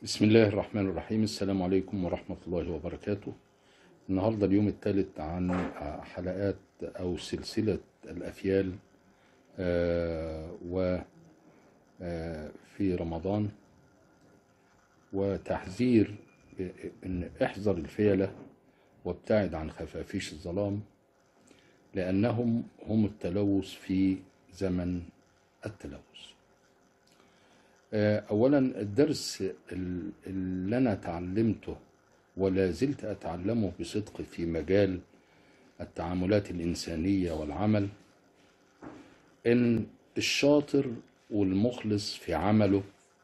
بسم الله الرحمن الرحيم السلام عليكم ورحمة الله وبركاته النهاردة اليوم الثالث عن حلقات أو سلسلة الأفيال آه، و آه، في رمضان وتحذير ان احذر الفيلة وابتعد عن خفافيش الظلام لأنهم هم التلوث في زمن التلوث آه، أولا الدرس ال- اللي أنا تعلمته ولا زلت أتعلمه بصدق في مجال التعاملات الإنسانية والعمل إن الشاطر والمخلص في عمله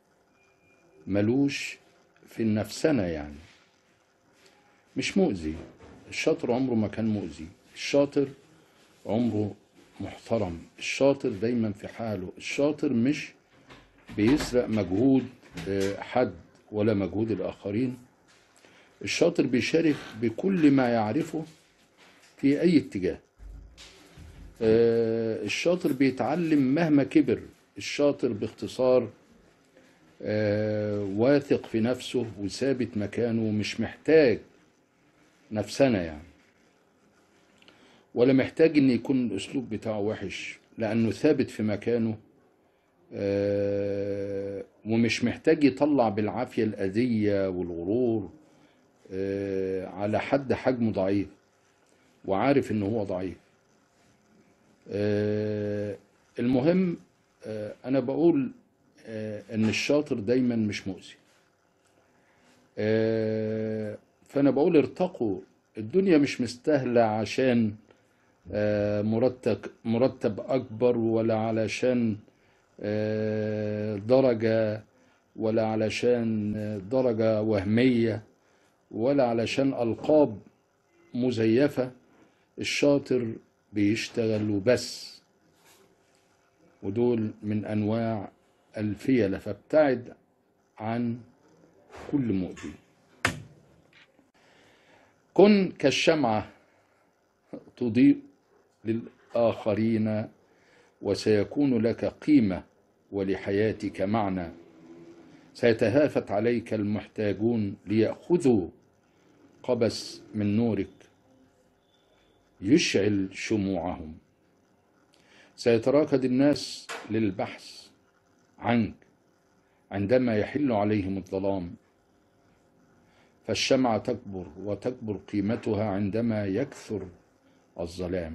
ملوش في النفسنة يعني مش مؤذي الشاطر عمره ما كان مؤذي الشاطر عمره محترم الشاطر دايما في حاله الشاطر مش بيسرق مجهود آه، حد ولا مجهود الآخرين الشاطر بيشارك بكل ما يعرفه في أي اتجاه آه، الشاطر بيتعلم مهما كبر الشاطر باختصار آه، واثق في نفسه وثابت مكانه مش محتاج نفسنا يعني ولا محتاج ان يكون الاسلوب بتاعه وحش لانه ثابت في مكانه آه، ومش محتاج يطلع بالعافية الأذية والغرور آه، على حد حجمه ضعيف وعارف ان هو ضعيف آه، المهم آه، انا بقول آه، ان الشاطر دايما مش مؤذي آه، فانا بقول ارتقوا الدنيا مش مستاهلة عشان آه، مرتب مرتب اكبر ولا علشان آه، درجة ولا علشان آه، درجة وهمية ولا علشان ألقاب مزيفة الشاطر بيشتغل وبس ودول من أنواع الفيلة فابتعد عن كل مؤذي كن كالشمعة تضيء للآخرين وسيكون لك قيمة ولحياتك معنى سيتهافت عليك المحتاجون ليأخذوا قبس من نورك يشعل شموعهم سيتراكد الناس للبحث عنك عندما يحل عليهم الظلام فالشمعة تكبر وتكبر قيمتها عندما يكثر الظلام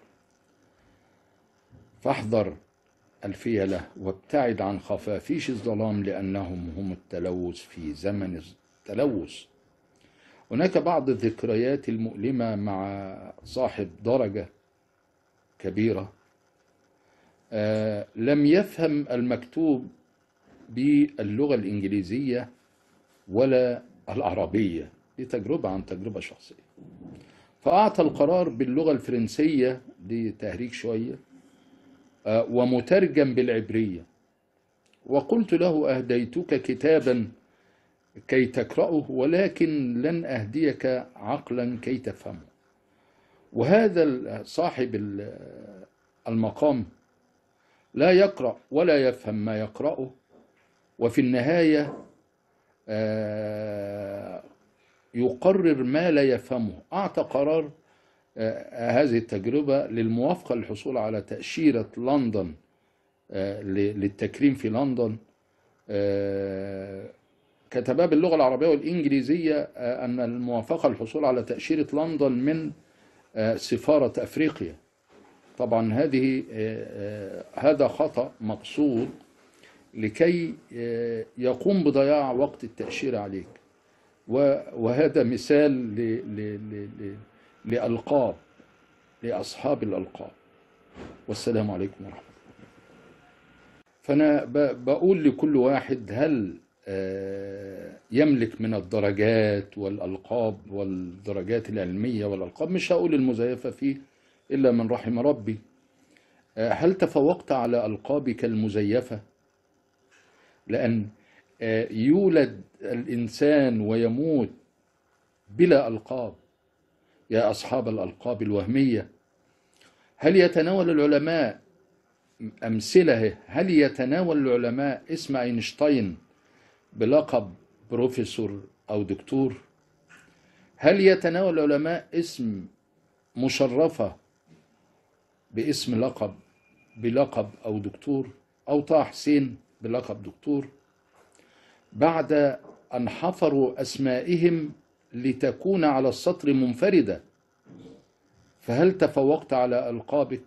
فاحذر الفيلة وابتعد عن خفافيش الظلام لأنهم هم التلوث في زمن التلوث هناك بعض الذكريات المؤلمة مع صاحب درجة كبيرة آه، لم يفهم المكتوب باللغة الإنجليزية ولا العربية دي تجربة عن تجربة شخصية فأعطى القرار باللغة الفرنسية دي تهريج شوية آه، ومترجم بالعبرية وقلت له أهديتك كتابا كي تقرأه ولكن لن أهديك عقلا كي تفهمه وهذا ال- صاحب ال- المقام لا يقرأ ولا يفهم ما يقرأه وفي النهاية آه، يقرر ما لا يفهمه أعطى قرار آه، هذه التجربة للموافقة للحصول على تأشيرة لندن آه، ل- للتكريم في لندن آه، كتبها باللغة العربية والإنجليزية آه، أن الموافقة للحصول على تأشيرة لندن من آه، سفارة أفريقيا طبعا هذه آه، آه، هذا خطأ مقصود لكي آه، يقوم بضياع وقت التأشيرة عليك و- وهذا مثال ل- ل- ل- ل- لألقاب لأصحاب الألقاب والسلام عليكم ورحمة الله فأنا ب- بقول لكل واحد هل آه، يملك من الدرجات والألقاب والدرجات العلمية والألقاب مش هقول المزيفة فيه إلا من رحم ربي آه، هل تفوقت على ألقابك المزيفة لأن آه، يولد الإنسان ويموت بلا ألقاب يا أصحاب الألقاب الوهمية هل يتناول العلماء أمثلة هل يتناول العلماء اسم أينشتاين بلقب بروفيسور أو دكتور هل يتناول العلماء اسم مشرفة باسم لقب بلقب أو دكتور أو طه حسين بلقب دكتور بعد أن حفروا أسمائهم لتكون على السطر منفردة فهل تفوقت على ألقابك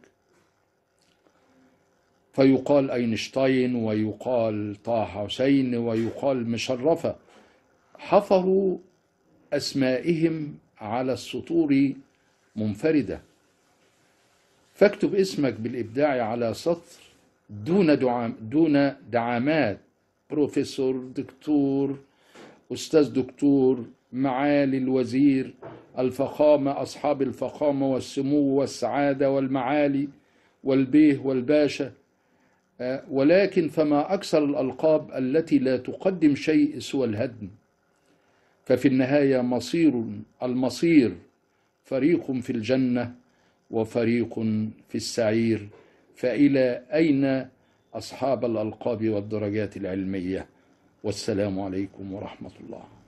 فيقال أينشتاين ويقال طه حسين ويقال مشرفة حفروا أسمائهم على السطور منفردة فاكتب اسمك بالإبداع على سطر دون دعام دون دعامات بروفيسور دكتور أستاذ دكتور معالي الوزير الفخامة أصحاب الفخامة والسمو والسعادة والمعالي والبيه والباشا آه، ولكن فما أكثر الألقاب التي لا تقدم شيء سوى الهدم ففي النهاية مصير المصير فريق في الجنة وفريق في السعير فإلى أين أصحاب الألقاب والدرجات العلمية والسلام عليكم ورحمة الله